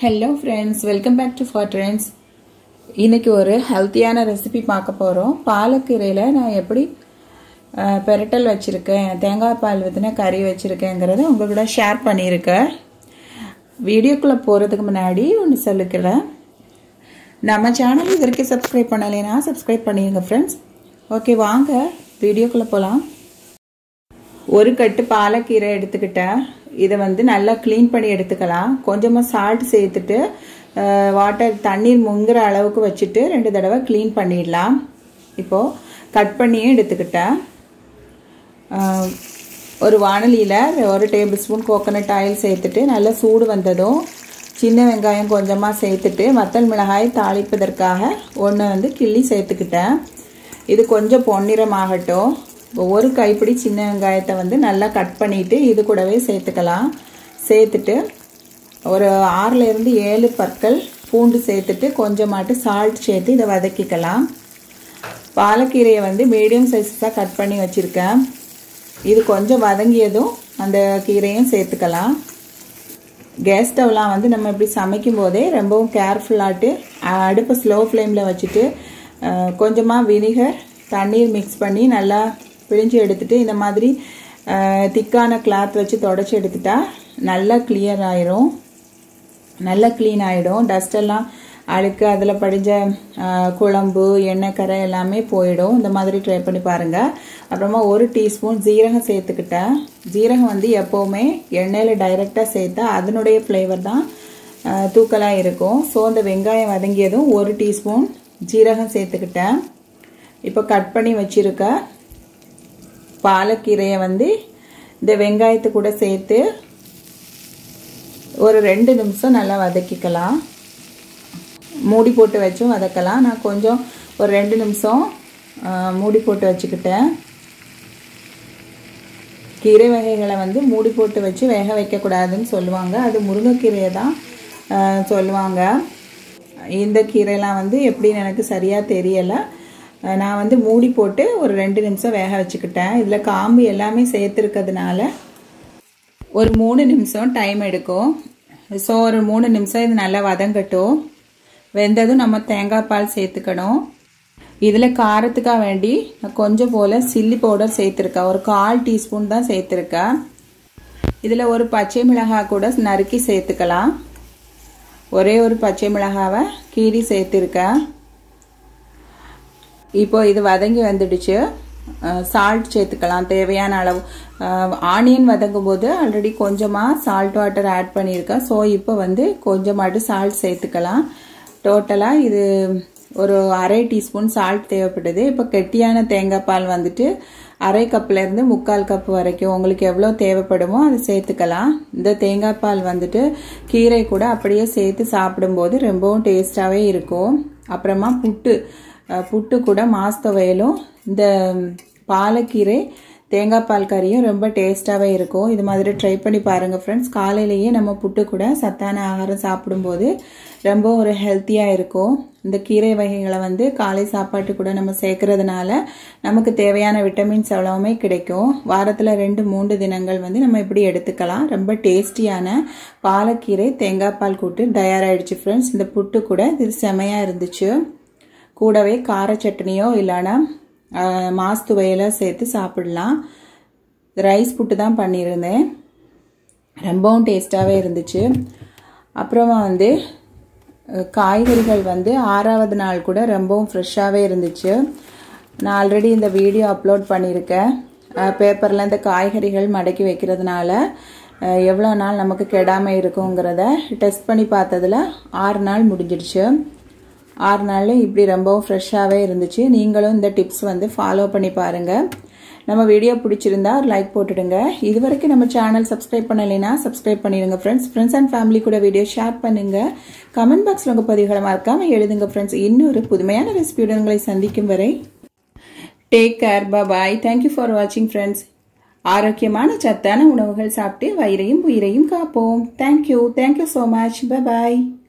hello friends welcome back to for trends இன்னைக்கு ஒரு ஹெல்த்தியான ரெசிபி பார்க்க போகிறோம் பாலக்கீரையில் நான் எப்படி அஹ், பெரட்டல் வச்சுருக்கேன் தேங்காய் பால் ஊற்றின கறி வச்சுருக்கேங்கிறத உங்கள் கூட ஷேர் பண்ணியிருக்கேன் வீடியோக்குள்ளே போகிறதுக்கு முன்னாடி ஒன்று சொல்லிக்கிறேன் நம்ம சேனல் இது வரைக்கும் சப்ஸ்கிரைப் பண்ணலைன்னா சப்ஸ்கிரைப் பண்ணிடுங்க ஃப்ரெண்ட்ஸ் ஓகே வாங்க வீடியோக்குள்ளே போகலாம் ஒரு கட்டு பாலக்கீரை எடுத்துக்கிட்டேன் இதை வந்து நல்லா க்ளீன் பண்ணி எடுத்துக்கலாம் கொஞ்சமாக சால்ட் சேர்த்துட்டு வாட்டர் தண்ணீர் முங்குற அளவுக்கு வச்சுட்டு ரெண்டு தடவை க்ளீன் பண்ணிடலாம் இப்போது கட் பண்ணியும் எடுத்துக்கிட்டேன் அஹ், ஒரு வானலியில் ஒரு டேபிள் ஸ்பூன் கோகோனட் ஆயில் சேர்த்துட்டு நல்லா சூடு வந்ததும் சின்ன வெங்காயம் கொஞ்சமாக சேர்த்துட்டு வத்தல் மிளகாய் தாளிப்பதற்காக ஒன்று வந்து கிள்ளி சேர்த்துக்கிட்டேன் இது கொஞ்சம் பொன்னிறமாகட்டும் ஒரு கைப்பிடி சின்ன வெங்காயத்தை வந்து நல்லா கட் பண்ணிவிட்டு இது கூடவே சேர்த்துக்கலாம் சேர்த்துட்டு ஒரு ஆறுலேருந்து ஏழு பற்கள் பூண்டு சேர்த்துட்டு கொஞ்சமாட்டு சால்ட் சேர்த்து இதை வதக்கிக்கலாம் பாலக்கீரையை வந்து மீடியம் சைஸஸாக கட் பண்ணி வச்சுருக்கேன் இது கொஞ்சம் வதங்கியதும் அந்த கீரையும் சேர்த்துக்கலாம் கேஸ் ஸ்டவ்லாம் வந்து நம்ம இப்படி சமைக்கும் போதே ரொம்பவும் கேர்ஃபுல்லாட்டு அடுப்பை ஸ்லோ ஃப்ளேமில் வச்சுட்டு கொஞ்சமாக வினிகர் தண்ணீர் மிக்ஸ் பண்ணி நல்லா பிழிஞ்சு எடுத்துட்டு இந்த மாதிரி திக்கான கிளாத் வச்சு தொடச்சி எடுத்துட்டா நல்லா கிளியர் ஆயிரும் நல்லா க்ளீன் ஆகிடும் டஸ்டெல்லாம் அழுக்கு அதில் படிஞ்ச குழம்பு எண்ணெய் கரை எல்லாமே போயிடும் இந்த மாதிரி ட்ரை பண்ணி பாருங்கள் அப்புறமா ஒரு டீஸ்பூன் ஜீரகம் சேர்த்துக்கிட்டேன் ஜீரகம் வந்து எப்போவுமே எண்ணெயில் டைரெக்டாக சேர்த்தா அதனுடைய ஃப்ளேவர் தான் தூக்கலாக இருக்கும் ஸோ அந்த வெங்காயம் வதங்கியதும் ஒரு டீஸ்பூன் ஜீரகம் சேர்த்துக்கிட்டேன் இப்போ கட் பண்ணி வச்சுருக்க பாலக்கீரையை வந்து இந்த வெங்காயத்தை கூட சேர்த்து ஒரு ரெண்டு நிமிஷம் நல்லா வதக்கிக்கலாம் மூடி போட்டு வச்சும் வதக்கலாம் நான் கொஞ்சம் ஒரு ரெண்டு நிமிஷம் மூடி போட்டு வச்சுக்கிட்டேன் கீரை வகைகளை வந்து மூடி போட்டு வச்சு வேக வைக்கக்கூடாதுன்னு சொல்லுவாங்க அது முருங்கைக்கீரையை தான் சொல்லுவாங்க இந்த கீரைலாம் வந்து எப்படின்னு எனக்கு சரியாக தெரியலை நான் வந்து மூடி போட்டு ஒரு ரெண்டு நிமிஷம் வேக வச்சுக்கிட்டேன் இதில் காம்பு எல்லாமே சேர்த்துருக்கிறதுனால ஒரு மூணு நிமிஷம் டைம் எடுக்கும் ஸோ ஒரு மூணு நிமிஷம் இது நல்லா வதங்கட்டும் வெந்ததும் நம்ம தேங்காய் பால் சேர்த்துக்கணும் இதில் காரத்துக்காக வேண்டி நான் கொஞ்சம் போல் சில்லி பவுடர் சேர்த்துருக்கேன் ஒரு கால் டீஸ்பூன் தான் சேர்த்துருக்கேன் இதில் ஒரு பச்சை மிளகாய் கூட நறுக்கி சேர்த்துக்கலாம் ஒரே ஒரு பச்சை மிளகாவை கீரி சேர்த்துருக்கேன் இப்போ இது வதங்கி வந்துடுச்சு சால்ட் சேர்த்துக்கலாம் தேவையான அளவு ஆனியன் வதங்கும் போது ஆல்ரெடி கொஞ்சமாக சால்ட் வாட்டர் ஆட் பண்ணியிருக்கேன் ஸோ இப்போ வந்து கொஞ்சமாட்டு சால்ட் சேர்த்துக்கலாம் டோட்டலாக இது ஒரு அரை டீஸ்பூன் சால்ட் தேவைப்படுது இப்போ கெட்டியான தேங்காய் பால் வந்துட்டு அரை கப்லேருந்து முக்கால் கப் வரைக்கும் உங்களுக்கு எவ்வளோ தேவைப்படுமோ அதை சேர்த்துக்கலாம் இந்த தேங்காய் பால் வந்துட்டு கீரை கூட அப்படியே சேர்த்து சாப்பிடும்போது ரொம்பவும் டேஸ்டாகவே இருக்கும் அப்புறமா புட்டு புட்டு கூட மாஸ்தவையிலும் இந்த பாலக்கீரை தேங்காய் பால் கறியும் ரொம்ப டேஸ்ட்டாகவே இருக்கும் இது மாதிரி ட்ரை பண்ணி பாருங்கள் ஃப்ரெண்ட்ஸ் காலையிலேயே நம்ம புட்டு கூட சத்தான ஆகாரம் சாப்பிடும்போது ரொம்ப ஒரு ஹெல்த்தியாக இருக்கும் இந்த கீரை வகைகளை வந்து காலை சாப்பாட்டு கூட நம்ம சேர்க்கறதுனால நமக்கு தேவையான விட்டமின்ஸ் எவ்வளவுமே கிடைக்கும் வாரத்தில் ரெண்டு மூன்று தினங்கள் வந்து நம்ம இப்படி எடுத்துக்கலாம் ரொம்ப டேஸ்டியான பாலக்கீரை தேங்காய் பால் கூட்டு தயாராகிடுச்சு ஃப்ரெண்ட்ஸ் இந்த புட்டு கூட இது செமையாக இருந்துச்சு கூடவே கார சட்னியோ இல்லைன்னா மாஸ்துவையில சேர்த்து சாப்பிடலாம் ரைஸ் புட்டு தான் பண்ணியிருந்தேன் ரொம்பவும் டேஸ்ட்டாகவே இருந்துச்சு அப்புறமா வந்து காய்கறிகள் வந்து ஆறாவது நாள் கூட ரொம்பவும் ஃப்ரெஷ்ஷாகவே இருந்துச்சு நான் ஆல்ரெடி இந்த வீடியோ அப்லோட் பண்ணியிருக்கேன் பேப்பரில் இந்த காய்கறிகள் மடக்கி வைக்கிறதுனால எவ்வளோ நாள் நமக்கு கெடாமல் இருக்குங்கிறத டெஸ்ட் பண்ணி பார்த்ததில் ஆறு நாள் முடிஞ்சிடுச்சு ஆறு நாளில் இப்படி ரொம்பவும் ஃப்ரெஷ்ஷாகவே இருந்துச்சு நீங்களும் இந்த டிப்ஸ் வந்து ஃபாலோ பண்ணி பாருங்கள் நம்ம வீடியோ பிடிச்சிருந்தா ஒரு லைக் போட்டுடுங்க இது வரைக்கும் நம்ம சேனல் சப்ஸ்கிரைப் பண்ணலைன்னா சப்ஸ்கிரைப் பண்ணிடுங்க ஃப்ரெண்ட்ஸ் ஃப்ரெண்ட்ஸ் அண்ட் ஃபேமிலி கூட வீடியோ ஷேர் பண்ணுங்க கமெண்ட் பாக்ஸில் உங்கள் பதிவுகளை மறக்காமல் எழுதுங்க ஃப்ரெண்ட்ஸ் இன்னொரு புதுமையான ரெசிபியுடன் உங்களை சந்திக்கும் வரை take care bye thank you for வாட்சிங் ஃப்ரெண்ட்ஸ் ஆரோக்கியமான சத்தான உணவுகள் சாப்பிட்டு வயிறையும் உயிரையும் காப்போம் தேங்க்யூ தேங்க்யூ ஸோ மச் பாய்